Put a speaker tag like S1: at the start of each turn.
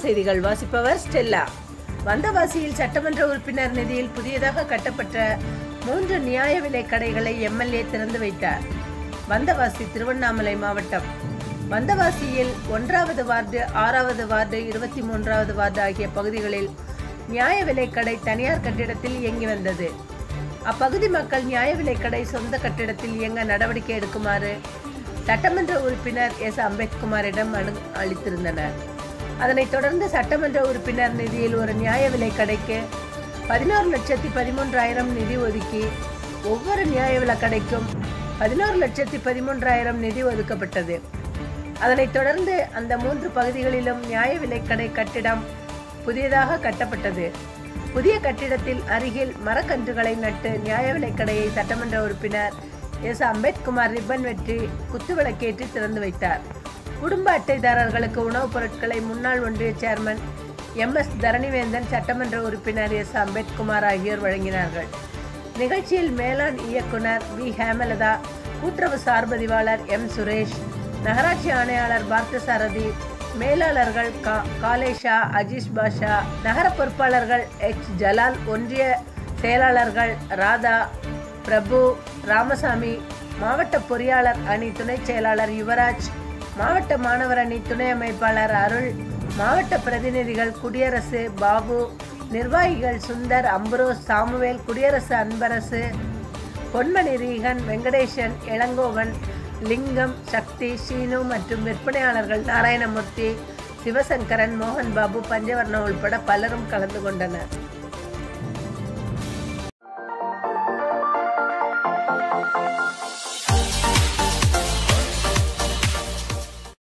S1: செய்திகள் வாசிப்பவர் ஸ்டெல்லா வந்தவாசியில் சட்டமன்ற உறுப்பினர் நிதியில் புதியதாக கட்டப்பட்ட மூன்று நியாய விலை கடைகளை எம்எல்ஏ திறந்து வைத்தார் வந்தவாசி திருவண்ணாமலை மாவட்டம் வந்தவாசியில் ஒன்றாவது வார்டு ஆறாவது வார்டு இருபத்தி மூன்றாவது வார்டு ஆகிய பகுதிகளில் நியாய விலை கடை தனியார் கட்டிடத்தில் இயங்கி வந்தது அப்பகுதி மக்கள் நியாய விலை கடை சொந்த கட்டிடத்தில் இயங்க நடவடிக்கை எடுக்குமாறு சட்டமன்ற உறுப்பினர் எஸ் அம்பேத்குமாரிடம் மனு அளித்திருந்தனர் அதனைத் தொடர்ந்து சட்டமன்ற உறுப்பினர் நிதியில் ஒரு நியாய விலை கடைக்கு பதினோரு லட்சத்தி பதிமூன்றாயிரம் நிதி ஒதுக்கி ஒவ்வொரு நியாய விலை கடைக்கும் பதினோரு லட்சத்தி பதிமூன்றாயிரம் நிதி ஒதுக்கப்பட்டது அதனைத் தொடர்ந்து அந்த மூன்று பகுதிகளிலும் நியாய விலைக் கடை கட்டிடம் புதியதாக கட்டப்பட்டது புதிய கட்டிடத்தில் அருகில் மரக்கன்றுகளை நட்டு நியாய விலைக் கடையை சட்டமன்ற உறுப்பினர் எஸ் அம்பேத்குமார் ரிப்பன் வெற்றி குத்துவிளக்கேற்றி திறந்து வைத்தார் குடும்ப அட்டைதாரர்களுக்கு உணவுப் பொருட்களை முன்னாள் ஒன்றிய சேர்மன் எம் எஸ் தரணிவேந்தன் சட்டமன்ற உறுப்பினர் எஸ் அம்பேத்குமார் ஆகியோர் வழங்கினார்கள் நிகழ்ச்சியில் மேலாண் இயக்குனர் வி ஹேமலதா கூட்டுறவு சார்பதிவாளர் எம் சுரேஷ் நகராட்சி ஆணையாளர் பார்த்தசாரதி மேலாளர்கள் கா காலேஷா அஜீஷ் பாஷா நகர பொறுப்பாளர்கள் எச் ஜலால் ஒன்றிய செயலாளர்கள் ராதா பிரபு ராமசாமி மாவட்ட பொறியாளர் அணி துணை செயலாளர் யுவராஜ் மாவட்ட மாணவர் அணி துணை அமைப்பாளர் அருள் மாவட்ட பிரதிநிதிகள் குடியரசு பாபு நிர்வாகிகள் Sundar Ambrose Samuel Kudiyarasu Anbarasu Ponmani Reagan Venkatesan Ilangovan Lingam Sakthi Seenu மற்றும் விற்பனையாளர்கள் நாராயணமூர்த்தி சிவசங்கரன் மோகன் பாபு பஞ்சவர்ண உள்பட பலரும் கலந்து கொண்டனர்